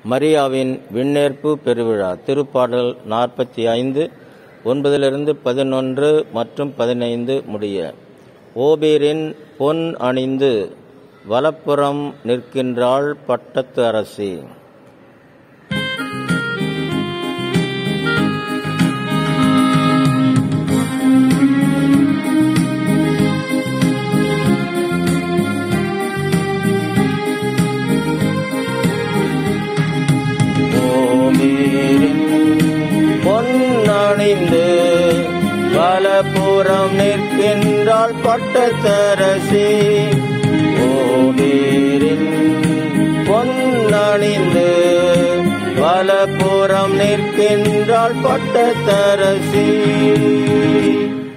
மரியாவின் விண்ணேற்பு பெருவிழா திருப்பாடல் நாற்பத்தி ஐந்து ஒன்பதிலிருந்து பதினொன்று மற்றும் பதினைந்து முடிய ஓபீரின் பொன் அணிந்து வலப்புறம் நிற்கின்றாள் பட்டத்து அரசி ஓமீரின் பொன்னணிந்து வலப்புறம் நிற்கின்றாள் பட்டத்தரசி ஓமீரின் பொன்னணிந்து வலப்புறம் நிற்கின்றாள் பட்டத்தரசி